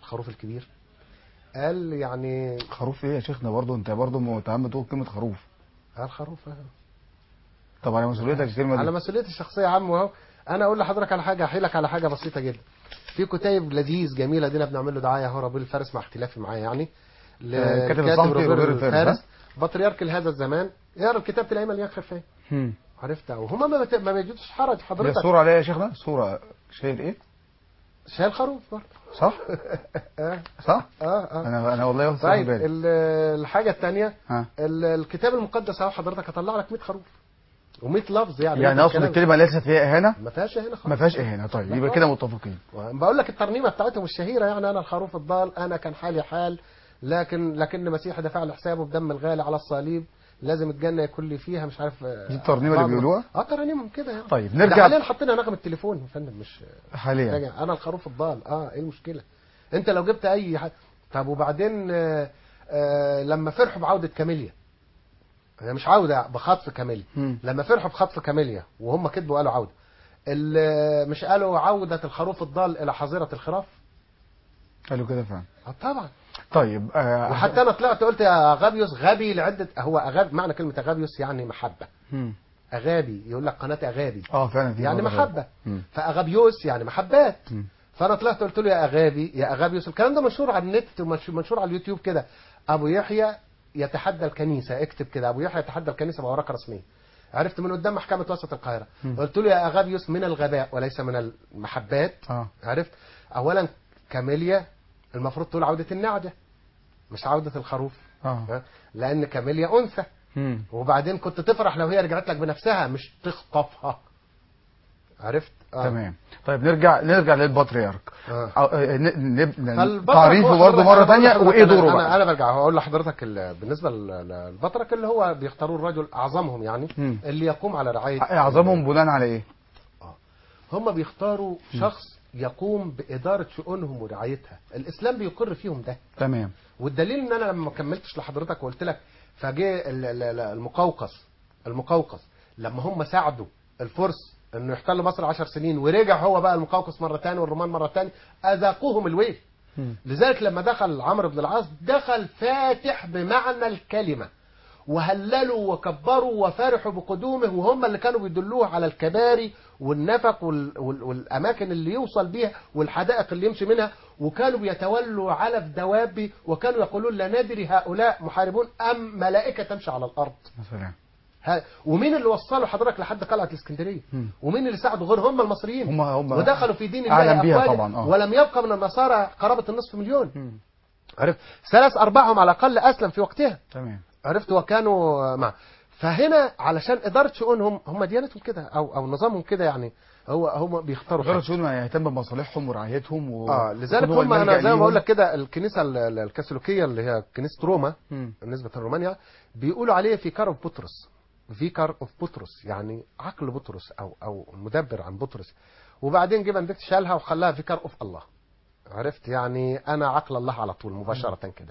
الخروف الكبير قال يعني خروف ايه يا شيخنا برضه انت برضه متهم تقول كلمه خروف قال خروف آه. طب على مسؤوليتك الكلمه على دي مسؤوليتي الشخصيه يا عم اهو انا اقول لحضرتك على حاجه احيلك على حاجه بسيطه جدا في كتيب لذيذ جميله دينا بنعمل له دعايه اهو رابيل الفارس مع اختلافي معاه يعني آه، كاتب للكاتب الصحفي روبير الفارس، بطريرك لهذا الزمان يقرا الكتاب تلاقيه مليان خفايا هم. عرفتها وهما ما بت... ما بيجدوش حرج دي حضرتك الصوره عليها يا شيخنا صوره شايل ايه شايل خروف برضه صح اه صح اه اه انا انا والله واخد طيب بالي ال- الحاجه الثانيه ها الكتاب المقدس اهو حضرتك هطلع لك 100 خروف و100 لفظ يعني يعني اقصد الكلام- الكلمه ليست فيها اهانه ما فيهاش هنا خالص ما فيهاش اهانه طيب يبقى كده متفقين بقول لك الترنيمه بتاعتهم الشهيره يعني انا الخروف الضال انا كان حالي حال لكن لكن مسيح دفع لي حسابه بدم الغالي على الصليب لازم الجنه يكون لي فيها مش عارف دي الترنيمة اللي بعض- بيقولوها؟ اه ترانيم كده يعني طيب ده نرجع حاليا حطينا نغمه التليفون يا فندم مش حاليا راجع. انا الخروف الضال اه ايه المشكله انت لو جبت اي حد طب وبعدين آه آه لما فرحوا بعوده كاميليا هي مش عوده بخطف كاميليا مم. لما فرحوا بخطف كاميليا وهم كذبوا قالوا عوده ال- مش قالوا عوده الخروف الضال الى حظيره الخراف قالوا كده فعلا آه طبعا طيب آه وحتى انا طلعت قلت يا غابيوس غبي لعده هو أغاب معنى كلمه اغابيوس يعني محبه مم. اغابي يقول لك قناه اغابي اه فعلا في يعني موضوع محبه مم. فاغابيوس يعني محبات مم. فانا طلعت قلت له يا اغابي يا اغابيوس الكلام ده مشهور على النت ومنشور منشور على اليوتيوب كده ابو يحيى يتحدى الكنيسه اكتب كده ابو يحيى يتحدى الكنيسه بورقه رسميه عرفت من قدام محكمه وسط القاهره مم. قلت له يا اغابيوس من الغباء وليس من المحبات اه عرفت اولا كاميليا المفروض تقول عوده النعجه مش عوده الخروف اه ها؟ لان كاميليا انثى مم. وبعدين كنت تفرح لو هي رجعت لك بنفسها مش تخطفها عرفت آه. تمام طيب نرجع نرجع للبطريرك آه. آه، آه، ن- نب- فالبطرك تعريفه هو برضه حضرتك- مره أنا بقول ثانيه لحضرتك وايه أنا- دوره انا بقى انا برجع هقول لحضرتك ال- بالنسبه لل- للبطرك اللي هو بيختاروا الرجل اعظمهم يعني مم. اللي يقوم على رعايه اعظمهم بناء على ايه هم بيختاروا شخص يقوم باداره شؤونهم ورعايتها الاسلام بيقر فيهم ده تمام والدليل ان انا لما ما كملتش لحضرتك وقلت لك فجاء ال- ال- ال- المقوقس المقوقس لما هم ساعدوا الفرس انه يحتلوا مصر عشر سنين ورجع هو بقى المقوقس مره ثانيه والرومان مره ثانيه اذاقوهم الويل مم. لذلك لما دخل عمرو بن العاص دخل فاتح بمعنى الكلمه وهللوا وكبروا وفرحوا بقدومه وهم اللي كانوا بيدلوه على الكباري والنفق وال... وال... والاماكن اللي يوصل بيها والحدائق اللي يمشي منها وكانوا بيتولوا على الدواب وكانوا يقولون لا ندري هؤلاء محاربون ام ملائكه تمشي على الارض مثلا ها ومين اللي وصلوا حضرتك لحد قلعه الاسكندريه مم. ومين اللي ساعدوا غير هم المصريين هم هم ودخلوا في دين الله أعلم بيها أفواجا طبعا، آه. ولم يبقى من النصارى قرابه النصف مليون مم. عرفت ثلاث ارباعهم على الاقل اسلم في وقتها تمام عرفت وكانوا مع فهنا علشان اداره شؤونهم هم ديانتهم كده او او نظامهم كده يعني هو هم بيختاروا غير حاجة. شؤون ما يهتم بمصالحهم ورعايتهم و... اه لذلك ويكون هو هم انا الملجأ زي ما بقول ليهم. لك كده الكنيسه ال- ال- الكاثوليكيه اللي هي كنيسه روما مم. بالنسبه لرومانيا بيقولوا عليه فيكار اوف بطرس فيكار اوف بطرس يعني عقل بطرس او او مدبر عن بطرس وبعدين جه بندكت شالها وخلاها فيكار اوف الله عرفت يعني انا عقل الله على طول مباشره كده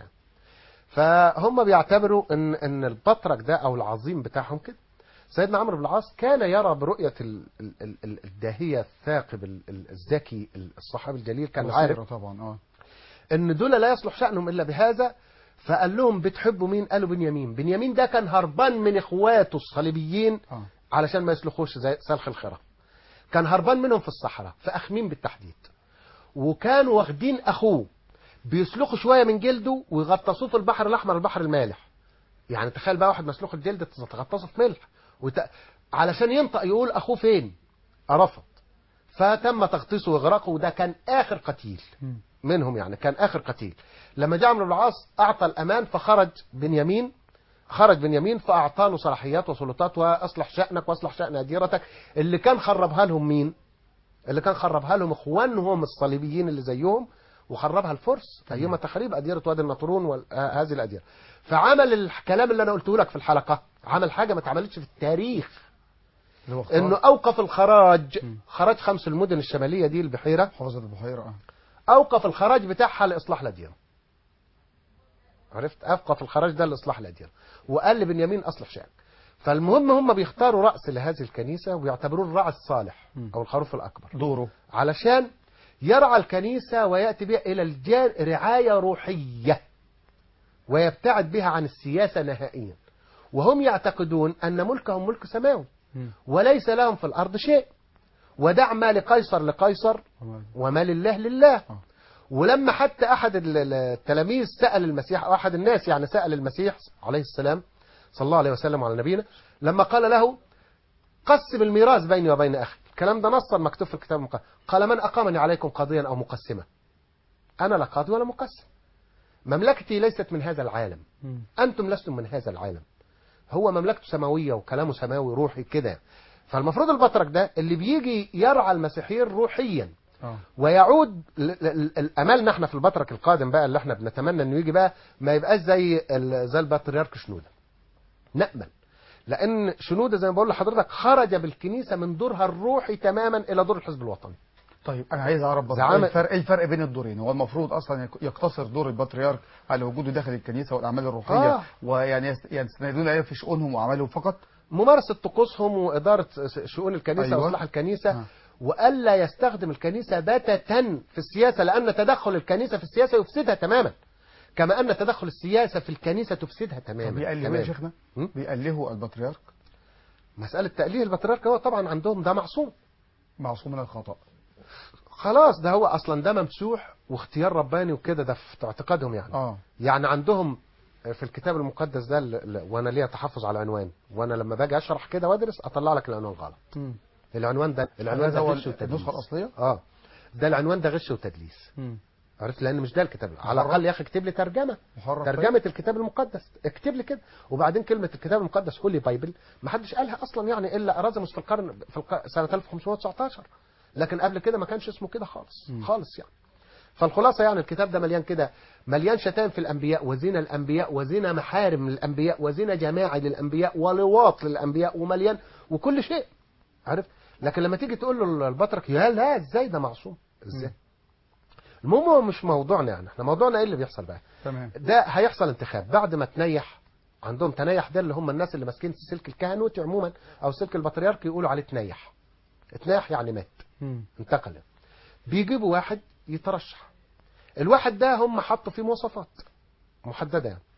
فهم بيعتبروا ان ان البطرك ده او العظيم بتاعهم كده سيدنا عمرو بن العاص كان يرى برؤيه ال- ال- ال- ال- الداهيه الثاقب ال- ال- الذكي الصحابي الجليل كان عارف بصيرة طبعا اه ان دول لا يصلح شأنهم الا بهذا فقال لهم بتحبوا مين قالوا بنيامين بنيامين ده كان هربان من اخواته الصليبيين اه علشان ما يسلخوش زي سلخ الخرة كان هربان منهم في الصحراء في اخميم بالتحديد وكانوا واخدين اخوه بيسلخوا شويه من جلده ويغطسوه في البحر الاحمر البحر المالح يعني تخيل بقى واحد مسلوخ الجلد تغطسه في ملح وت... علشان ينطق يقول اخوه فين رفض فتم تغطيسه واغراقه وده كان اخر قتيل مم. منهم يعني كان اخر قتيل لما جاء عمرو بن العاص اعطى الامان فخرج بنيامين خرج بنيامين فاعطى له صلاحيات وسلطات واصلح شانك واصلح شان اديرتك اللي كان خربها لهم مين اللي كان خربها لهم اخوانهم الصليبيين اللي زيهم وخربها الفرس ايما تخريب اديره وادي النطرون وهذه الاديره فعمل الكلام اللي انا قلته لك في الحلقه عمل حاجه ما اتعملتش في التاريخ اللي هو اختار انه اوقف الخراج مم. خراج خمس المدن الشماليه دي البحيره حوزة البحيرة اه اوقف الخراج بتاعها لاصلاح الاديره عرفت اوقف الخراج ده لاصلاح الاديره وقال لبنيامين اصلح شأنك فالمهم هم بيختاروا راس لهذه الكنيسه ويعتبروه الراعي الصالح مم. او الخروف الاكبر دوره علشان يرعى الكنيسة ويأتي بها إلى الجان رعاية روحية ويبتعد بها عن السياسة نهائيا وهم يعتقدون أن ملكهم ملك سماوي مم. وليس لهم في الأرض شيء ودع ما لقيصر لقيصر وما لله لله آه. ولما حتى أحد ال- ال- التلاميذ سأل المسيح أو أحد الناس يعني سأل المسيح عليه السلام صلى الله عليه وسلم على نبينا لما قال له قسم الميراث بيني وبين أخي الكلام ده نصا مكتوب في الكتاب المقدس قال من أقامني عليكم قاضيا أو مقسما أنا لا قاضي ولا مقسم مملكتي ليست من هذا العالم مم. أنتم لستم من هذا العالم هو مملكته سماوية وكلامه سماوي روحي كده فالمفروض البطرك ده اللي بيجي يرعى المسيحيين روحيا اه ويعود ل- ل- ل- املنا احنا في البطرك القادم بقى اللي احنا بنتمنى انه يجي بقى ما يبقاش زي ال- زي البطريرك شنوده نامل لان شنوده زي ما بقول لحضرتك خرج بالكنيسه من دورها الروحي تماما الى دور الحزب الوطني طيب انا عايز اعرف بس زعامة- ايه الفرق ايه الفرق بين الدورين هو المفروض اصلا يك- يقتصر دور البطريرك على وجوده داخل الكنيسه والاعمال الروحيه آه. ويعني يست- يستندون عليه في شؤونهم واعمالهم فقط ممارسه طقوسهم واداره س- شؤون الكنيسه أيوة. واصلاح الكنيسه آه. والا يستخدم الكنيسه بتة في السياسه لان تدخل الكنيسه في السياسه يفسدها تماما كما ان تدخل السياسه في الكنيسه تفسدها طب تماما بيألهوا يا تماماً. شيخنا م? بيألهوا البطريرك مساله تأليه البطريرك هو طبعا عندهم ده معصوم معصوم من الخطا خلاص ده هو اصلا ده ممسوح واختيار رباني وكده ده في اعتقادهم يعني اه يعني عندهم في الكتاب المقدس ده ال- ال- وانا ليا تحفظ على العنوان وانا لما باجي اشرح كده وادرس اطلع لك العنوان غلط مم. العنوان ده العنوان هذا ده هو غش وتدليس النسخه الاصليه اه ده العنوان ده غش وتدليس مم. عرفت لان مش ده الكتاب على محرف. الاقل يا اخي اكتب لي ترجمه محرف ترجمه الكتاب المقدس اكتب لي كده وبعدين كلمه الكتاب المقدس هولي بايبل ما حدش قالها اصلا يعني الا ارازموس في القرن في الق... سنه 1519 لكن قبل كده ما كانش اسمه كده خالص مم. خالص يعني فالخلاصه يعني الكتاب ده مليان كده مليان شتائم في الانبياء وزنا الانبياء وزنا محارم للانبياء وزنا جماعي للانبياء ولواط للانبياء ومليان وكل شيء عارف لكن لما تيجي تقول له البطرك يا لا ازاي ده معصوم ازاي مم. المهم هو مش موضوعنا يعني احنا موضوعنا ايه اللي بيحصل بقى تمام ده هيحصل انتخاب بعد ما تنيح عندهم تنيح ده اللي هم الناس اللي ماسكين سلك الكهنوتي عموما او سلك البطريركي يقولوا عليه تنيح تنيح يعني مات مم. انتقل بيجيبوا واحد يترشح الواحد ده هم حطوا فيه مواصفات محدده يعني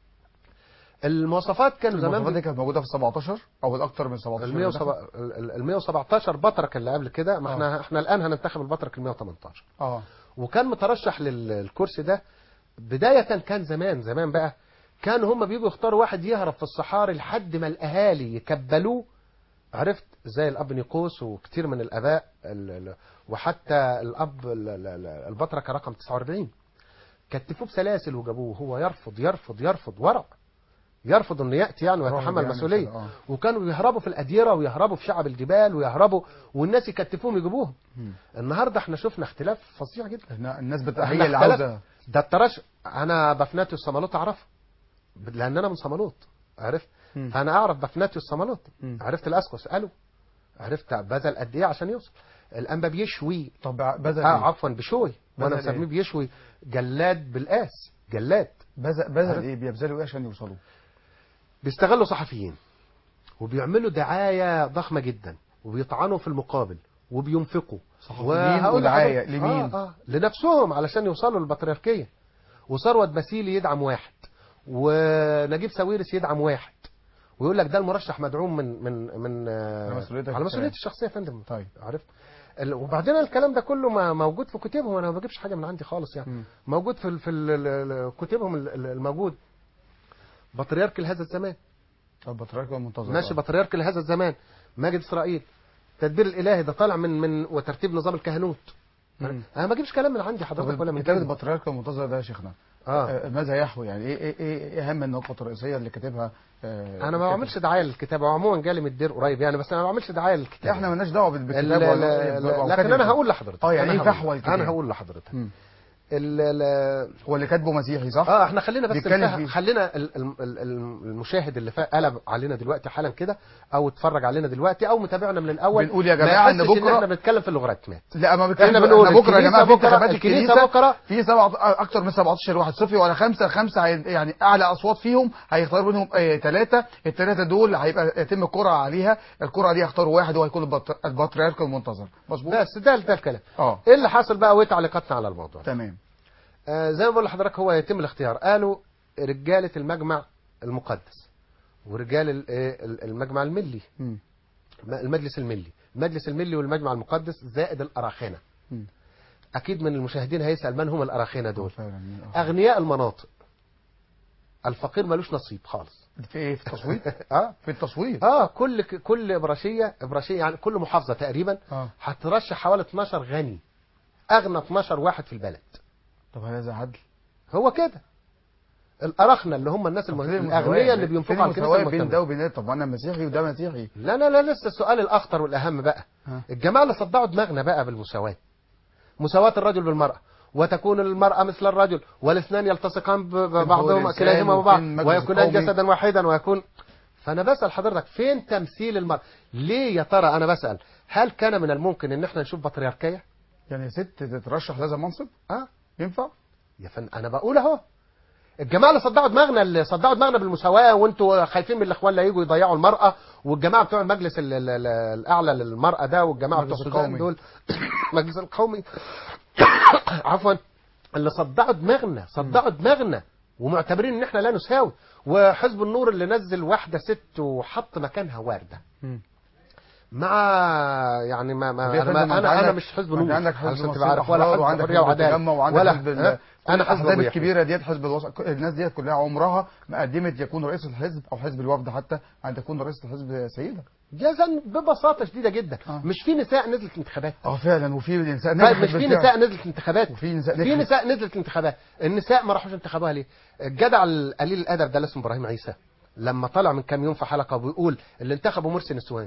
المواصفات كانوا المواصفات دي زمان كانت موجوده في 17 او الاكثر من 17 ال 107 ال- ال 117 بطرك اللي قبل كده ما احنا احنا الان هننتخب البطرك ال 118 اه وكان مترشح للكرسي ده بداية كان زمان زمان بقى كانوا هم بيجوا يختاروا واحد يهرب في الصحاري لحد ما الأهالي يكبلوه عرفت زي الأب نيقوس وكتير من الآباء ال- ال- وحتى الأب ال- ال- ال- البطركة رقم 49 كتفوه بسلاسل وجابوه هو يرفض يرفض يرفض ورع يرفض انه ياتي يعني راجل ويتحمل يعني مسؤوليه كده، آه. وكانوا يهربوا في الاديره ويهربوا في شعب الجبال ويهربوا والناس يكتفوهم يجيبوهم مم. النهارده احنا شفنا اختلاف فظيع جدا إحنا- الناس بت... إحنا هي اللي اختلف- عاوزه ده الترش انا بفناتيوس صمالوت اعرفه لان انا من صمالوت عرفت مم. فانا اعرف بفناتيوس صمالوت مم. عرفت الاسقس قالوا عرفت بذل قد ايه عشان يوصل الانبا بيشوي طب بذل آه ايه؟ عفوا بشوي وانا بذل إيه؟ مسميه بيشوي جلاد بالقاس جلاد بذل بذل عارف؟ ايه بيبذلوا ايه عشان يوصلوا بيستغلوا صحفيين وبيعملوا دعايه ضخمه جدا وبيطعنوا في المقابل وبينفقوا صحفيين وهقول ودعاية لحضرتك- لمين؟ آه آه لنفسهم علشان يوصلوا للبطريركيه وثروت باسيلي يدعم واحد ونجيب ساويرس يدعم واحد ويقول لك ده المرشح مدعوم من من من آه، على مسؤوليتك على مسؤوليتي الشخصية. الشخصيه يا فندم طيب عرفت ال- وبعدين الكلام ده كله ما موجود في كتبهم انا ما بجيبش حاجه من عندي خالص يعني مم. موجود في ال- في ال- ال- كتبهم ال- ال- الموجود بطريرك لهذا الزمان طب بطريرك المنتظر ماشي آه. بطريرك لهذا الزمان ماجد اسرائيل التدبير الالهي ده طالع من من وترتيب نظام الكهنوت مم. انا ما بجيبش كلام من عندي طب حضرتك ولا من كتاب كده البطريرك المنتظر ده يا شيخنا اه آه، ماذا يحوي يعني ايه ايه ايه إيه اهم النقط الرئيسيه اللي كاتبها آه، انا ما الكاتب؟ بعملش دعايه للكتاب هو عموما جالي من الدير قريب يعني بس انا ما بعملش دعايه للكتاب احنا مالناش دعوه ال- بالكتاب لا- ولا لا- أو لا- كاتب لكن انا الكتاب. هقول لحضرتك اه يعني أنا ايه هقول- فحوى الكتاب انا هقول لحضرتك مم. ال ال هو اللي كاتبه مسيحي صح؟ اه احنا خلينا بس بيتكلم نفهم فيه. خلينا ال- ال- ال- المشاهد اللي فا- قلب علينا دلوقتي حالا كده او اتفرج علينا دلوقتي او متابعنا من الاول بنقول يا ما جماعة إن يحسش بكرة- احنا بنتكلم في اللوغاريتمات لا ما بتكلم احنا بنقول إحنا بكره يا جماعه في الكنيسة انتخابات بكرة- الكنيسه الكنيسة بكرة في سبعة اكتر من 17 واحد صفي ولا خمسه خمسه هي- يعني اعلى اصوات فيهم هيختاروا منهم ثلاثه الثلاثه دول هيبقى يتم القرعه عليها القرعه دي هيختاروا واحد وهو هيكون البط- البطريرك المنتظر مظبوط بس ده ده الكلام اه ايه اللي حصل بقى وايه تعليقاتنا على الموضوع ده؟ تمام آه زي ما بقول لحضرتك هو يتم الاختيار قالوا رجاله المجمع المقدس ورجال ال- آه، ال- المجمع الملي مم. م- المجلس الملي المجلس الملي والمجمع المقدس زائد الاراخنه مم. اكيد من المشاهدين هيسال من هم الاراخنه آه، دول فعلا آه. اغنياء المناطق الفقير ملوش نصيب خالص في ايه في التصويت اه في التصويت اه كل كل ابراشيه ابراشيه يعني كل محافظه تقريبا اه هترشح حوالي 12 غني اغنى 12 واحد في البلد طب هل هذا عدل هو كده الاراخنه اللي هم الناس المه... الاغنياء اللي بينفقوا على الكنيسه بين ده المهتمه وبين ده طب انا مسيحي وده مسيحي لا لا لا لسه السؤال الاخطر والاهم بقى ها. الجماعه اللي صدعوا دماغنا بقى بالمساواه مساواه الرجل بالمراه وتكون المرأة مثل الرجل والاثنان يلتصقان ب- ببعضهما الإنسان كلاهما ببعض وفين مجلس ويكونان القومي. جسدا واحدا ويكون فأنا بسأل حضرتك فين تمثيل المرأة ليه يا ترى أنا بسأل هل كان من الممكن إن احنا نشوف بطريركية يعني ست تترشح لهذا المنصب اه ينفع يا فن انا بقول اهو الجماعه اللي صدعوا دماغنا اللي صدعوا دماغنا بالمساواه وانتوا خايفين من الاخوان لا يجوا يضيعوا المراه والجماعه بتوع المجلس ال- ال- ال- الاعلى للمراه ده والجماعه بتوع المجلس السودان القومي. دول المجلس القومي عفوا اللي صدعوا دماغنا صدعوا دماغنا ومعتبرين ان احنا لا نساوي وحزب النور اللي نزل واحده ست وحط مكانها ورده مع يعني ما, ما طب يا انا فندم، ما أنت انا, أنا عندك- مش حزب أنت نور عندك حزب علشان مصر تبقى عارف ولا الأحرار حزب وعندك حريه حزب وعداله التجمع وعندك ولا حزب ال- ها؟ انا حزب الاحزاب أبو يحيى. الكبيره ديت حزب الوسط الناس ديت كلها عمرها ما قدمت يكون رئيس الحزب او حزب الوفد حتى ان تكون رئيس الحزب سيده جزا ببساطه شديده جدا آه. مش في نساء نزلت انتخابات اه فعلا وفي نساء طيب نجحت مش في بالفعل. نساء نزلت انتخابات وفي نساء في نجحت. نساء نزلت انتخابات النساء ما راحوش انتخابوها ليه الجدع القليل الادب ده اللي اسمه ابراهيم عيسى لما طلع من كام يوم في حلقه وبيقول اللي انتخبوا مرسي نسوان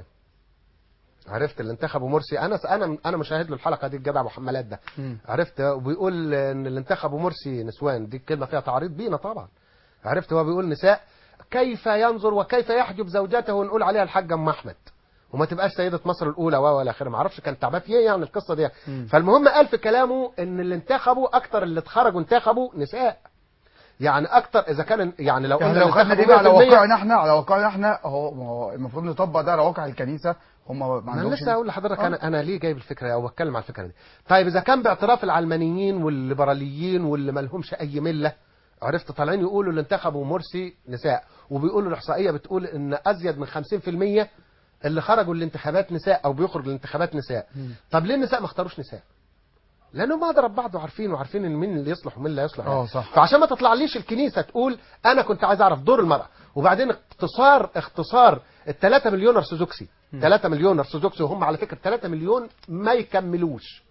عرفت اللي انتخبوا مرسي انا انا انا مشاهد له الحلقه دي الجدع محملات ده مم. عرفت وبيقول ان اللي انتخبوا مرسي نسوان دي الكلمه فيها تعريض بينا طبعا عرفت هو بيقول نساء كيف ينظر وكيف يحجب زوجته ونقول عليها الحاجه ام احمد وما تبقاش سيده مصر الاولى و ولا اخره ما اعرفش كان تعبان في ايه يعني القصه دي مم. فالمهم قال في كلامه ان اللي انتخبوا اكتر اللي اتخرجوا انتخبوا نساء يعني اكتر اذا كان يعني لو يعني قلنا لو اللي خدنا دي انتخبوا بقى على 100% واقعنا احنا على واقعنا احنا هو ما هو المفروض نطبق ده على واقع الكنيسه هم ما ما انا عندهمش لسه اقول لحضرتك آه. انا انا ليه جايب الفكره او بتكلم على الفكره دي طيب اذا كان باعتراف العلمانيين والليبراليين واللي ما لهمش اي مله عرفت طالعين يقولوا اللي انتخبوا مرسي نساء وبيقولوا الاحصائيه بتقول ان ازيد من 50% اللي خرجوا الانتخابات نساء او بيخرج الانتخابات نساء مم. طب ليه النساء ما اختاروش نساء لانهم اضرب بعض وعارفين وعارفين ان مين اللي يصلح ومين اللي لا يصلح اه صح فعشان ما تطلعليش الكنيسه تقول انا كنت عايز اعرف دور المراه وبعدين اختصار اختصار ال 3 مليون ارثوذكسي 3 مليون ارثوذكسي وهم على فكره 3 مليون ما يكملوش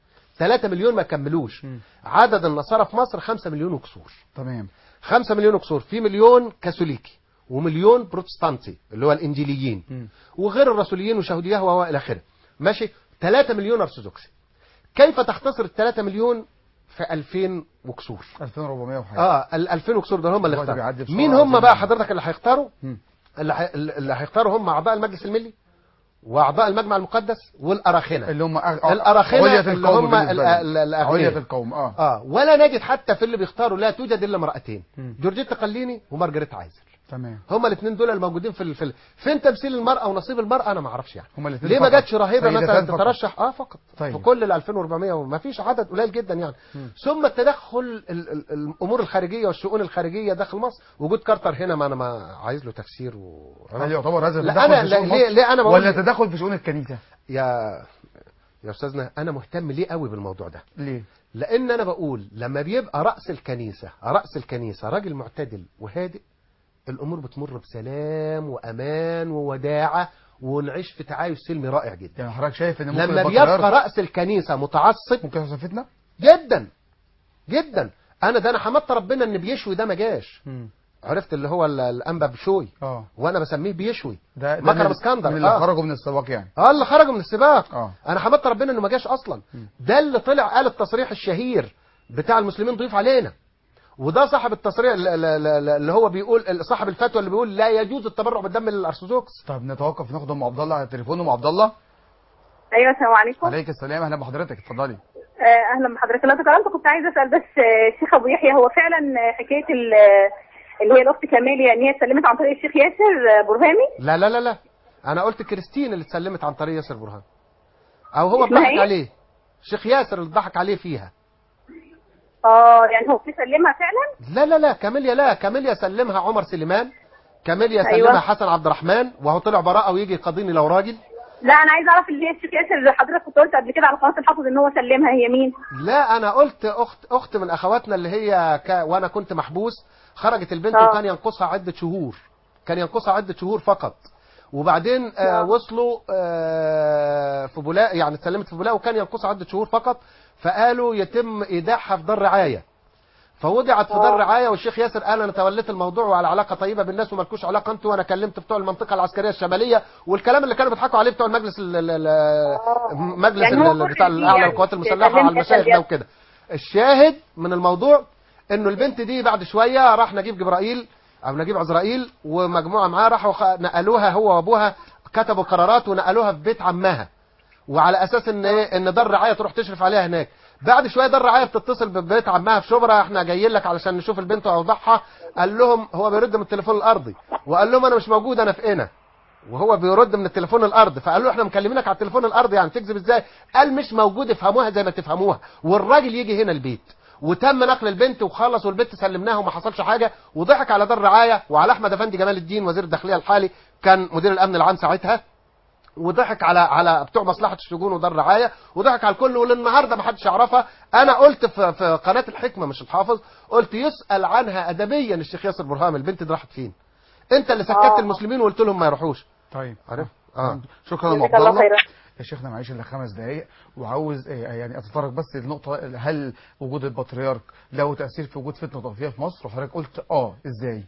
3 مليون ما يكملوش مم. عدد النصارى في مصر 5 مليون وكسور تمام 5 مليون وكسور في مليون كاثوليكي ومليون بروتستانتي اللي هو الانجيليين مم. وغير الرسوليين وشهود يهوه والى اخره ماشي 3 مليون ارثوذكسي كيف تختصر ال 3 مليون في 2000 وكسور 2400 وحاجه اه ال 2000 وكسور دول هم اللي الوقت اختاروا بيعدي بسرعة مين هم جداً. بقى حضرتك اللي هيختاروا مم. اللي هي- اللي هيختاروا هم اعضاء المجلس الملي واعضاء المجمع المقدس والاراخنه اللي هم أغ... الأراخنة علية اللي القوم هم بالنسبة ال- لنا. ال- الأغنياء. علية القوم اه اه ولا نجد حتى في اللي بيختاروا لا توجد الا امراتين مم. جورجيتا قليني ومارجريت عايزل تمام هما الاثنين دول الموجودين في ال... في ال... فين تمثيل المراه ونصيب المراه انا ما اعرفش يعني هما الاثنين ليه ما فقط. جاتش رهيبه سيدتان مثلا فقط. تترشح اه فقط طيب. في كل ال 2400 وما فيش عدد قليل جدا يعني مم. ثم التدخل ال... ال... الامور الخارجيه والشؤون الخارجيه داخل مصر وجود كارتر هنا ما انا ما عايز له تفسير و... هل يعتبر هذا لا تدخل انا في لا شؤون ليه, مصر؟ ليه انا بقول ولا تدخل في شؤون الكنيسه يا يا استاذنا انا مهتم ليه قوي بالموضوع ده ليه لان انا بقول لما بيبقى راس الكنيسه راس الكنيسه راجل معتدل وهادئ الامور بتمر بسلام وامان ووداعه ونعيش في تعايش سلمي رائع جدا يعني حضرتك شايف ان ممكن لما البطريرك بيبقى راس الكنيسه متعصب ممكن يحصل فتنه جدا جدا انا ده انا حمدت ربنا ان بيشوي ده ما جاش عرفت اللي هو ال- الانبا بشوي اه وانا بسميه بيشوي ده ده مكرم من- اسكندر، من اللي آه. خرجوا من السباق يعني اه اللي خرجوا من السباق اه انا حمدت ربنا انه ما جاش اصلا مم. ده اللي طلع قال التصريح الشهير بتاع المسلمين ضيوف علينا وده صاحب التصريح ال- ال- ال- اللي هو بيقول صاحب الفتوى اللي بيقول لا يجوز التبرع بالدم للارثوذكس طب نتوقف ناخد ام عبد الله على التليفون ام عبد الله ايوه السلام عليكم عليك السلام اهلا بحضرتك اتفضلي آه، اهلا بحضرتك لو تكرمت كنت عايزه اسال بس آه، الشيخ ابو يحيى هو فعلا آه، حكايه ال- آه، اللي هي الاخت كاميليا ان هي اتسلمت عن طريق الشيخ ياسر آه، برهامي لا لا لا لا انا قلت كريستين اللي اتسلمت عن طريق ياسر برهان او هو اسمها ضحك إيه؟ عليه شيخ ياسر اللي ضحك عليه فيها اه يعني هو بيسلمها فعلا لا لا لا كاميليا لا كاميليا سلمها عمر سليمان كاميليا أيوة. سلمها حسن عبد الرحمن وهو طلع براءه ويجي يقاضيني لو راجل لا انا عايزه اعرف اللي هي الشيخ ياسر اللي حضرتك كنت قلت قبل كده على قناه الحافظ ان هو سلمها هي مين لا انا قلت اخت اخت من اخواتنا اللي هي ك... وانا كنت محبوس خرجت البنت آه. وكان ينقصها عده شهور كان ينقصها عده شهور فقط وبعدين آه آه. وصلوا آه في بولاق يعني اتسلمت في بولاق وكان ينقصها عده شهور فقط فقالوا يتم ايداعها في دار رعايه فوضعت في دار آه. رعايه والشيخ ياسر قال انا توليت الموضوع وعلى علاقه طيبه بالناس ومالكوش علاقه انتوا وانا كلمت بتوع المنطقه العسكريه الشماليه والكلام اللي كانوا بيضحكوا عليه بتوع المجلس ال- ال- ال- مجلس يعني هو ال- كل بتاع دي الاعلى يعني القوات المسلحه على سلمت المشايخ ده ياسر. وكده الشاهد من الموضوع انه البنت دي بعد شويه راح نجيب جبرائيل او نجيب عزرائيل ومجموعه معاه راحوا خ- نقلوها هو وابوها كتبوا قرارات ونقلوها في بيت عمها وعلى اساس ان ايه ان دار رعايه تروح تشرف عليها هناك بعد شويه دار رعايه بتتصل ببيت عمها في شبرا احنا جايين لك علشان نشوف البنت واوضحها قال لهم هو بيرد من التليفون الارضي وقال لهم انا مش موجود انا في هنا وهو بيرد من التليفون الارضي فقالوا له احنا مكلمينك على التليفون الارضي يعني تكذب ازاي قال مش موجود افهموها زي ما تفهموها والراجل يجي هنا البيت وتم نقل البنت وخلص والبنت سلمناها وما حصلش حاجه وضحك على دار رعايه وعلى احمد افندي جمال الدين وزير الداخليه الحالي كان مدير الامن العام ساعتها وضحك على على بتوع مصلحه السجون ودار الرعايه وضحك على الكل وللنهارده ما حدش يعرفها انا قلت في, في قناه الحكمه مش الحافظ قلت يسال عنها ادبيا الشيخ ياسر برهام البنت دي راحت فين انت اللي سكت آه. المسلمين وقلت لهم ما يروحوش طيب عارف اه شكرا يا ام جزاك عبد الله الله خيرا يا شيخنا معيش الا خمس دقائق وعاوز آه، يعني اتطرق بس لنقطه هل وجود البطريرك له تاثير في وجود فتنه طائفيه في مصر وحضرتك قلت اه ازاي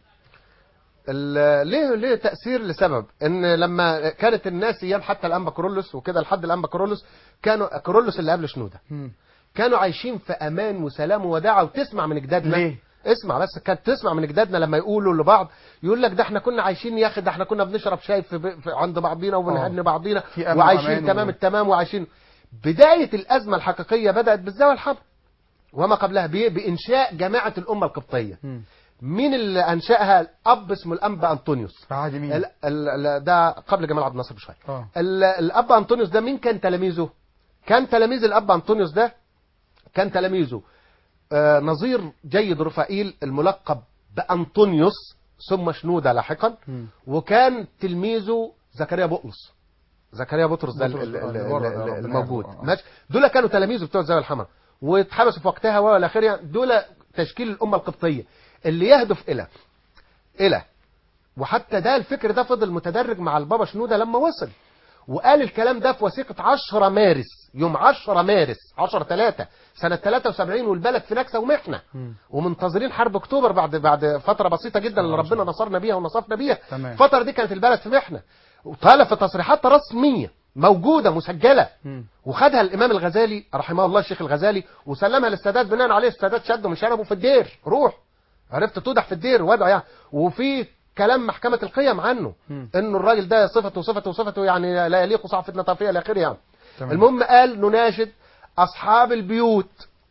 ال- ليه ليه تاثير لسبب ان لما كانت الناس ايام حتى الانبا كورولوس وكده لحد الانبا كورولوس كانوا كورولوس اللي قبل شنوده مم. كانوا عايشين في امان وسلام ووداعه وتسمع من اجدادنا ليه؟ اسمع بس كانت تسمع من اجدادنا لما يقولوا لبعض يقول لك ده احنا كنا عايشين يا اخي ده احنا كنا بنشرب شاي في, في عند بعضينا وبنهني آه. بعضينا في أمن وعايشين وأمان تمام و- التمام وعايشين بدايه الازمه الحقيقيه بدات بالزاويه الحمراء وما قبلها بإيه؟ بانشاء جماعه الامه القبطيه مم. مين اللي انشاها الاب اسمه الانبا انطونيوس في عهد مين ال- ال- ال- ده قبل جمال عبد الناصر بشويه اه ال- الاب انطونيوس ده مين كان تلاميذه كان تلاميذ الاب انطونيوس ده كان تلاميذه آه، نظير جيد رفائيل الملقب بانطونيوس ثم شنوده لاحقا مم. وكان تلميذه زكريا بطرس زكريا بطرس ده ال- بطرس، ال- آه، ال- اللي بره ده، ال- ربنا الموجود يعافيه. آه. ماشي دول كانوا تلاميذه بتوع الزاويه الحمراء واتحبسوا في وقتها والى اخره يعني دول تشكيل الامه القبطيه اللي يهدف الى الى وحتى ده الفكر ده فضل متدرج مع البابا شنوده لما وصل وقال الكلام ده في وثيقة 10 مارس يوم 10 مارس 10 3 سنة 73 والبلد في نكسة ومحنة مم. ومنتظرين حرب اكتوبر بعد بعد فترة بسيطة جدا اللي ربنا نصرنا بيها ونصفنا بيها تمام. الفترة دي كانت البلد في محنة وطالع في تصريحات رسمية موجودة مسجلة مم. وخدها الامام الغزالي رحمه الله الشيخ الغزالي وسلمها للسادات بناء عليه السادات شده من شنبه في الدير روح عرفت توضح في الدير وضع يعني وفي كلام محكمة القيم عنه مم. انه الراجل ده صفته صفته صفته يعني لا يليق صعب فتنة طائفية الى اخره يعني تمام. المهم قال نناشد اصحاب البيوت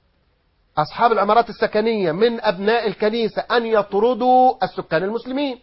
اصحاب العمارات السكنية من ابناء الكنيسة ان يطردوا السكان المسلمين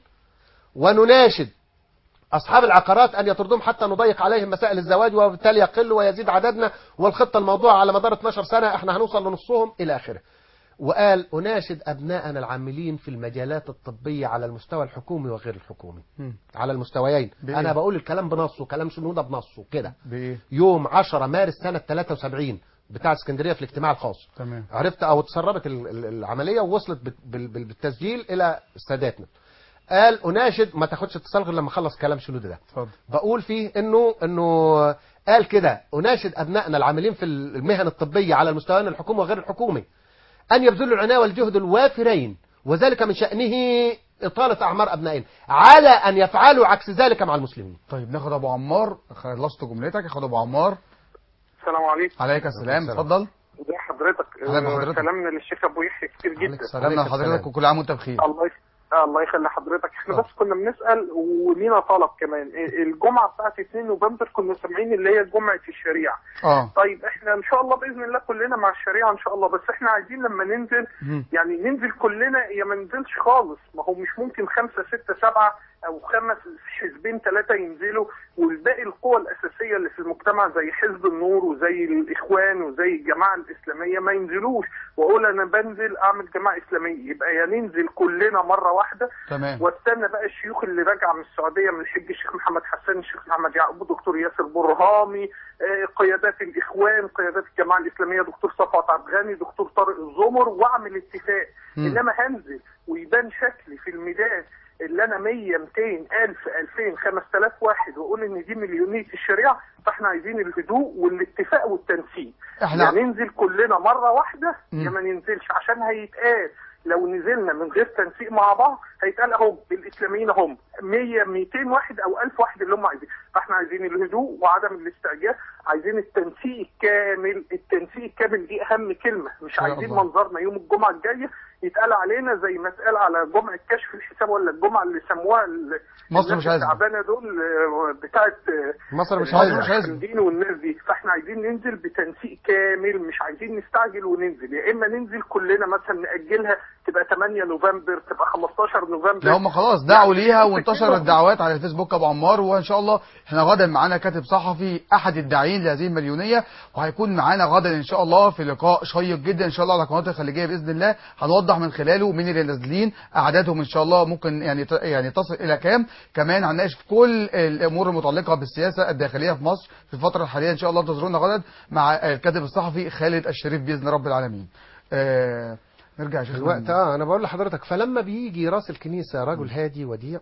ونناشد أصحاب العقارات أن يطردوهم حتى نضيق عليهم مسائل الزواج وبالتالي يقل ويزيد عددنا والخطة الموضوع على مدار 12 سنة احنا هنوصل لنصهم إلى آخره وقال أناشد أبناءنا العاملين في المجالات الطبية على المستوى الحكومي وغير الحكومي مم. على المستويين بإيه؟ أنا بقول الكلام بنصه كلام شنودة بنصه كده بايه يوم 10 مارس سنة 73 بتاع اسكندرية في الاجتماع الخاص تمام عرفت او تسربت ال- ال- العمليه ووصلت بال- بال- بال- بالتسجيل الى ساداتنا قال اناشد ما تاخدش اتصال غير لما اخلص كلام شنودة ده اتفضل بقول فيه انه انه قال كده اناشد ابنائنا العاملين في المهن الطبيه على المستويين الحكومي وغير الحكومي ان يبذلوا العنايه والجهد الوافرين وذلك من شانه اطاله اعمار ابنائهم على ان يفعلوا عكس ذلك مع المسلمين طيب ناخد ابو عمار خلصت جملتك اخد ابو عمار السلام عليكم عليك السلام السلام. اتفضل ازي بحضرتك أهلا بحضرتك. سلامنا للشيخ ابو يحيى كتير عليك جدا السلام. سلامنا عليك لحضرتك السلام. وكل عام وانت بخير الله يخ... آه الله يخلي حضرتك احنا آه. بس كنا بنسال ولينا طلب كمان إيه، الجمعه بتاعت 2 نوفمبر كنا سامعين اللي هي جمعه الشريعه اه طيب احنا ان شاء الله باذن الله كلنا مع الشريعه ان شاء الله بس احنا عايزين لما ننزل مم. يعني ننزل كلنا يا ما ننزلش خالص ما هو مش ممكن خمسة ستة سبعة او خمس حزبين ثلاثة ينزلوا والباقي القوى الاساسية اللي في المجتمع زي حزب النور وزي الاخوان وزي الجماعة الاسلامية ما ينزلوش واقول انا بنزل اعمل جماعة اسلامية يبقى يا ننزل كلنا مرة واحدة تمام واستنى بقى الشيوخ اللي راجعه من السعوديه من الحج الشيخ محمد حسان الشيخ محمد يعقوب دكتور ياسر برهامي آه، قيادات الاخوان قيادات الجماعه الاسلاميه دكتور صفوت عبد الغني دكتور طارق الزمر واعمل اتفاق مم. انما هنزل ويبان شكلي في الميدان اللي انا 100 200 الف 2000 5000 واحد واقول ان دي مليونيه الشريعه فاحنا عايزين الهدوء والاتفاق والتنسيق احنا يعني ننزل كلنا مره واحده مم. يا ما ننزلش عشان هيتقال لو نزلنا من غير تنسيق مع بعض هيتقال اهو الاسلاميين هم 100 200 واحد او 1000 واحد اللي هم عايزين فاحنا عايزين الهدوء وعدم الاستعجال عايزين التنسيق الكامل التنسيق الكامل دي اهم كلمه مش شاء عايزين الله. منظرنا يوم الجمعه الجايه يتقال علينا زي ما اتقال على جمعه كشف الحساب ولا الجمعه اللي سموها ال- مصر الناس مش عايزة. التعبانه دول آه، بتاعت آه، مصر مش مصر عايزة مش عايزة. الدين والناس دي فاحنا عايزين ننزل بتنسيق كامل مش عايزين نستعجل وننزل يا اما ننزل كلنا مثلا ناجلها تبقى 8 نوفمبر تبقى 15 نوفمبر لا هم خلاص دعوا يعني ليها بس وانتشر كده. الدعوات على الفيسبوك ابو عمار وان شاء الله احنا غدا معانا كاتب صحفي احد الداعين لهذه المليونيه وهيكون معانا غدا ان شاء الله في لقاء شيق جدا ان شاء الله على القناه الخليجيه باذن الله هنوضح من خلاله مين اللي نازلين اعدادهم ان شاء الله ممكن يعني ت- يعني تصل الى كام كمان هنناقش في كل الامور المتعلقه بالسياسه الداخليه في مصر في الفتره الحاليه ان شاء الله انتظرونا غدا مع الكاتب الصحفي خالد الشريف باذن رب العالمين آه نرجع يا شيخ الوقت اه انا بقول لحضرتك فلما بيجي راس الكنيسه رجل هادي وديع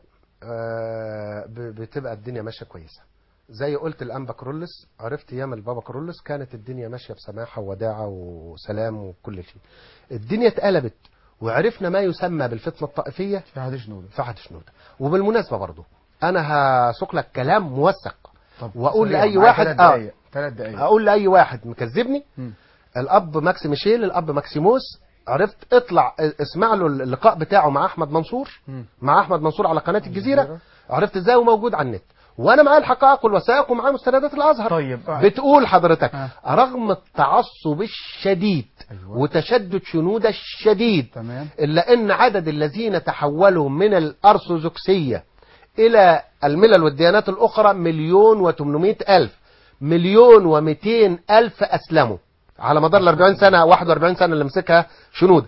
آه ب- بتبقى الدنيا ماشيه كويسه زي قلت الانبا كرولس عرفت ايام البابا كرولس كانت الدنيا ماشيه بسماحه ووداعه وسلام وكل شيء الدنيا اتقلبت وعرفنا ما يسمى بالفتنه الطائفيه في حد شنودة في عهد شنوده وبالمناسبه برضو انا هسوق لك كلام موثق طب وأقول سريع، لأي معايا واحد- ثلاث آه. دقايق ثلاث دقايق هقول لاي واحد مكذبني مم. الاب ماكس ميشيل الاب ماكسيموس عرفت اطلع اسمع له اللقاء بتاعه مع احمد منصور مم. مع احمد منصور على قناه الجزيره الجزيرة. عرفت ازاي وموجود على النت وانا معايا الحقائق والوثائق ومعايا مستندات الازهر طيب آه. بتقول حضرتك آه. رغم التعصب الشديد أيوة. وتشدد شنود الشديد تمام إلا أن عدد الذين تحولوا من الأرثوذكسية إلى الملل والديانات الأخرى مليون وتمنمائة ألف مليون ومئتين ألف أسلموا على مدار الأربعين سنة 41 سنة اللي مسكها شنود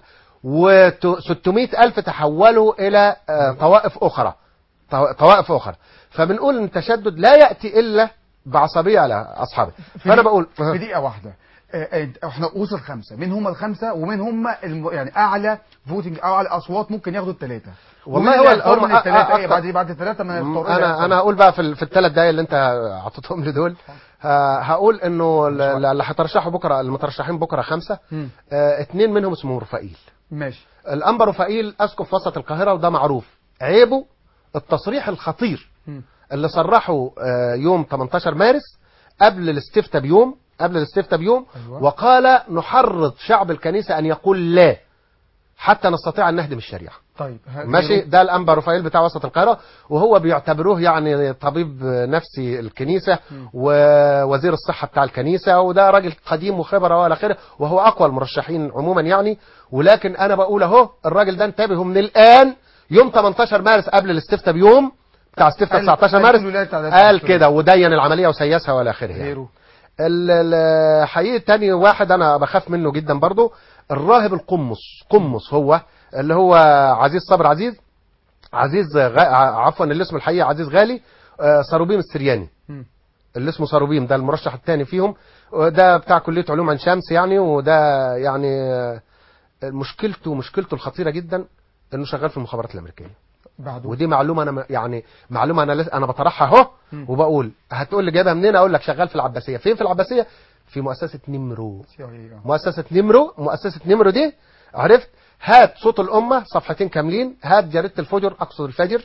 و600 ألف تحولوا إلى آه، طوائف أخرى طو- طوائف أخرى فبنقول أن التشدد لا يأتي إلا بعصبية على أصحابه فأنا بقول في دقيقة واحدة آه، آه، احنا وصل خمسة مين هم الخمسة ومين هم الم... يعني اعلى فوتنج او اعلى اصوات ممكن ياخدوا الثلاثة والله ومين هو اللي هيختار هم من الثلاثة أ- أ- ايه بعد بعد الثلاثة ما يختاروا انا انا هقول بقى في ال- في الثلاث دقايق اللي انت اعطيتهم لي دول ه- هقول انه ال- ال- اللي هترشحوا بكره المترشحين بكره خمسه مم. آه، اتنين منهم اسمه رفائيل ماشي الانبا رفائيل اسقف وسط القاهره وده معروف عيبه التصريح الخطير مم. اللي صرحه آه، يوم 18 مارس قبل الاستفتاء بيوم قبل الاستفتاء بيوم أيوة. وقال نحرض شعب الكنيسه ان يقول لا حتى نستطيع ان نهدم الشريعه طيب ه- ماشي ده الانبا رفائيل بتاع وسط القاهره وهو بيعتبروه يعني طبيب نفسي الكنيسه ووزير الصحه بتاع الكنيسه وده راجل قديم وخبره والى اخره وهو اقوى المرشحين عموما يعني ولكن انا بقول اهو الراجل ده انتبهوا من الان يوم 18 مارس قبل الاستفتاء بيوم بتاع استفتاء قال- 19 قال مارس كل ولاية تعداد قال دستورية. كده ودين العمليه وسيسها والى اخره يعني. غيره ال- ال- حقيقة تاني واحد انا بخاف منه جدا برضو الراهب القمص قمص هو اللي هو عزيز صبر عزيز عزيز غ... ع- عفوا اللي اسمه الحقيقي عزيز غالي آه، صاروبيم السرياني مم. اللي اسمه صاروبيم ده المرشح الثاني فيهم وده بتاع كلية علوم عين شمس يعني وده يعني آه، مشكلته مشكلته الخطيرة جدا انه شغال في المخابرات الامريكيه بعده ودي معلومه انا م- يعني معلومه انا لس- انا بطرحها اهو مم. وبقول هتقول لي جايبها منين اقول لك شغال في العباسيه فين في العباسيه في مؤسسه نمرو CIA آه. مؤسسه نمرو مؤسسه نمرو دي عرفت هات صوت الامه صفحتين كاملين هات جريده الفجر اقصد الفجر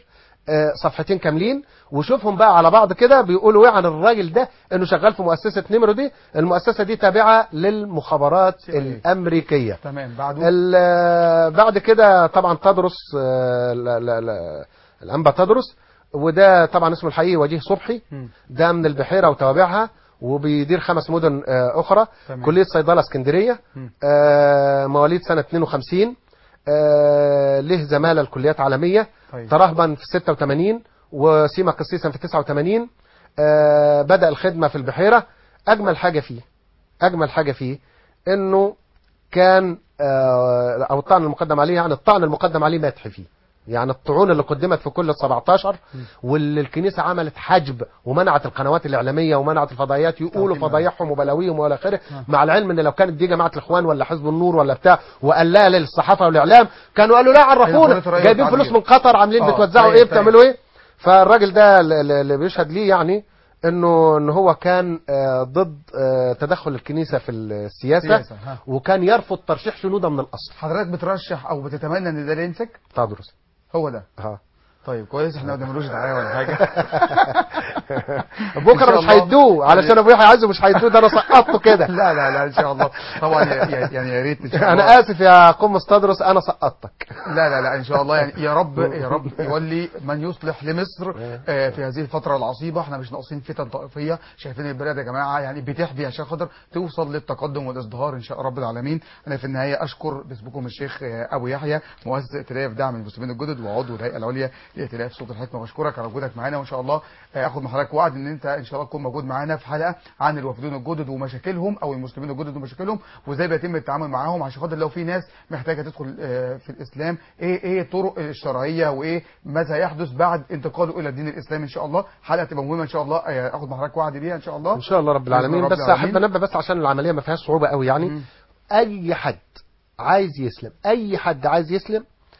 آه، صفحتين كاملين وشوفهم بقى على بعض كده بيقولوا ايه عن الراجل ده انه شغال في مؤسسه نمرو دي المؤسسه دي تابعه للمخابرات سي. الامريكيه تمام بعده ال- بعد كده طبعا تدرس آه، لا لا لا الانبا تدرس وده طبعا اسمه الحقيقي وجيه صبحي مم. ده من البحيره وتوابعها وبيدير خمس مدن آه، اخرى تمام. كليه صيدله اسكندريه مم. آه، مواليد سنه 52 آه، له زماله الكليات عالميه طيب ترهبا في 86 وسيما قسيسا في 89 آه، بدأ الخدمة في البحيرة أجمل حاجة فيه أجمل حاجة فيه إنه كان آه، أو الطعن المقدم عليه يعني الطعن المقدم عليه مدح فيه يعني الطعون اللي قدمت في كل ال 17 واللي الكنيسة عملت حجب ومنعت القنوات الإعلامية ومنعت الفضائيات يقولوا تعطينا. فضايحهم وبلاويهم والى آخره مع العلم إن لو كانت دي جماعة الإخوان ولا حزب النور ولا بتاع وقال لا للصحافة والإعلام كانوا قالوا لا عرفونا حرية الرأي جايبين والتعبير. فلوس من قطر عاملين آه، بتوزعوا طيب، إيه طيب. بتعملوا إيه فالراجل ده اللي اللي بيشهد ليه يعني انه ان هو كان آه، ضد آه، تدخل الكنيسه في السياسه سياسة، ها. وكان يرفض ترشيح شنوده من الاصل حضرتك بترشح او بتتمنى ان ده اللي يمسك تدرس هو ده ها طيب كويس احنا ما بنعملوش دعايه ولا حاجه إن بكره شاء مش الله. هيدوه علشان ابو يحيى عايزه مش هيدوه ده انا سقطته كده لا لا لا ان شاء الله طبعا يا- يا- يعني يا ريت ان شاء الله انا اسف يا قم تدرس انا سقطتك لا لا لا ان شاء الله يعني يا رب يا رب يولي من يصلح لمصر آه، في هذه الفتره العصيبه احنا مش ناقصين فتن طائفيه شايفين البلد يا جماعه يعني بتحبي عشان خاطر توصل للتقدم والازدهار ان شاء رب العالمين انا في النهايه اشكر باسمكم الشيخ آه، ابو يحيى مؤسس ائتلاف دعم المسلمين الجدد وعضو الهيئه العليا لائتلاف صوت الحكمه بشكرك على وجودك معانا وان شاء الله آه، اخد من حضرتك وعد ان انت ان شاء الله تكون موجود معانا في حلقه عن الوافدين الجدد ومشاكلهم او المسلمين الجدد ومشاكلهم وازاي بيتم التعامل معاهم عشان خاطر لو في ناس محتاجه تدخل آه، في الاسلام ايه ايه الطرق الشرعيه وايه ماذا يحدث بعد انتقاله الى الدين الاسلامي ان شاء الله حلقه تبقى مهمه ان شاء الله آه، اخد من حضرتك وعد بيها ان شاء الله ان شاء الله رب بإذن العالمين رب بس العالمين. احب انبه بس عشان العمليه ما فيهاش صعوبه قوي يعني مم. اي حد عايز يسلم اي حد عايز يسلم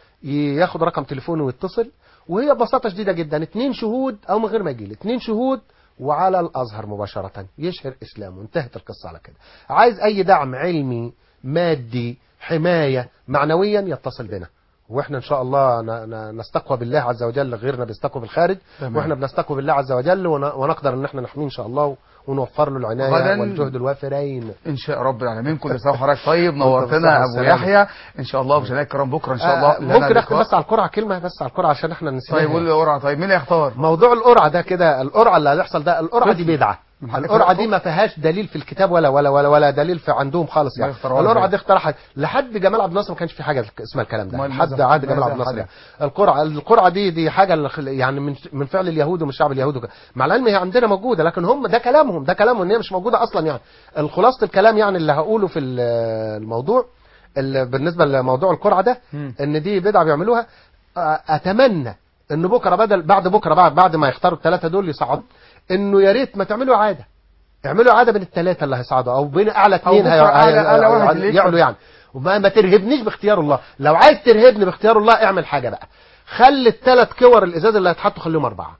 ياخد رقم تليفونه ويتصل وهي ببساطه شديده جدا اتنين شهود او من غير ما يجي اتنين شهود وعلى الازهر مباشره يشهر اسلامه انتهت القصه على كده عايز اي دعم علمي مادي حمايه معنويا يتصل بنا واحنا ان شاء الله ن- ن- نستقوى بالله عز وجل غيرنا بيستقوى بالخارج تمام. واحنا بنستقوى بالله عز وجل ون- ونقدر ان احنا نحميه ان شاء الله ونوفر له العنايه غداً والجهد الوافرين ان شاء رب العالمين كل سنه وحضرتك طيب بالصحة نورتنا ابو والسلامة. يحيى ان شاء الله مشاهدينا الكرام بكره ان شاء الله آه، لنا ممكن اختم لقاء. بس على القرعه كلمه بس على القرعه عشان احنا نسيناها طيب قول لي قرعه طيب مين اللي يختار موضوع القرعه ده كده القرعه اللي هيحصل ده القرعه دي طفل. بدعه من حق القرعه يختار دي ما فيهاش دليل في الكتاب ولا ولا ولا ولا دليل في عندهم خالص ما يعني يختاروها القرعه إزاي؟ دي اخترعها لحد جمال عبد الناصر ما كانش في حاجه اسمها الكلام ده أمال لحد ماذا- عهد جمال ماذا عبد الناصر حدث؟ يعني. القرعه القرعه دي دي حاجه اللي خل- يعني من من فعل اليهود ومن شعب اليهود وكده. مع العلم هي عندنا موجوده لكن هم ده كلامهم ده كلامهم ان هي مش موجوده اصلا يعني الخلاصه الكلام يعني اللي هقوله في ال- الموضوع ال- بالنسبه لموضوع القرعه ده مم. ان دي بدعه بيعملوها آه، اتمنى ان بكره بدل بعد بكره بعد بعد ما يختاروا الثلاثه دول يصعدوا انه يا ريت ما تعملوا عاده اعملوا عاده بين الثلاثه اللي هيصعدوا او بين اعلى اثنين بكرة هي- أعلى- هي- أعلى واحد هي- اللي يكسب. يعلوا يعني وما ما ترهبنيش باختيار الله لو عايز ترهبني باختيار الله اعمل حاجه بقى خلي الثلاث كور الازاز اللي هيتحطوا خليهم اربعه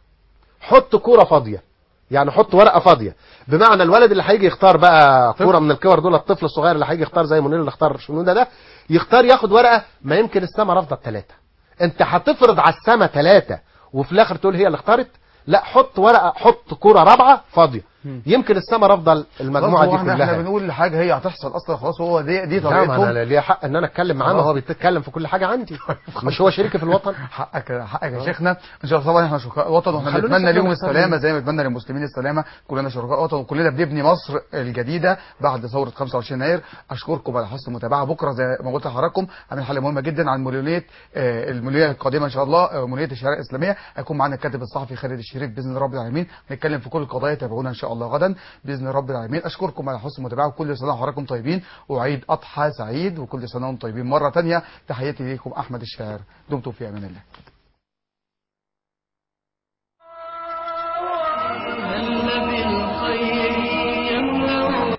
حط كوره فاضيه يعني حط ورقه فاضيه بمعنى الولد اللي هيجي يختار بقى كوره من الكور دول الطفل الصغير اللي هيجي يختار زي منير اللي اختار شنوده ده يختار ياخد ورقه ما يمكن السما رافضه الثلاثه انت هتفرض على السما ثلاثه وفي الاخر تقول هي اللي اختارت لا حط ورقه حط كوره رابعه فاضيه يمكن السما رافضه المجموعه خلاص هو دي احنا كلها احنا بنقول حاجه هي هتحصل اصلا خلاص هو دي دي لا ما طريقتهم انا ليا حق ان انا اتكلم معاه ما خلاص. هو بيتكلم في كل حاجه عندي مش هو شريكي في الوطن حقك حقك يا شيخنا ان شاء الله طبعا احنا شركاء وطن واحنا خلونا بنتمنى نسأل لهم نختار السلامه مين. زي ما بنتمنى للمسلمين السلامه كلنا شركاء وطن وكلنا بنبني مصر الجديده بعد ثوره 25 يناير اشكركم على حسن المتابعه بكره زي ما قلت لحضراتكم عامل حلقه مهمه جدا عن مليونيه آه، المليونيه القادمه ان شاء الله آه، مليونيه الشريعه الاسلاميه هيكون معانا الكاتب الصحفي خالد الشريف باذن الله رب العالمين نتكلم في كل القضايا تابعونا ان شاء الله غدا باذن رب العالمين اشكركم على حسن المتابعه وكل سنه وحضراتكم طيبين وعيد اضحى سعيد وكل سنه وانتم طيبين مره ثانيه تحياتي ليكم احمد الشاعر دمتم في امان الله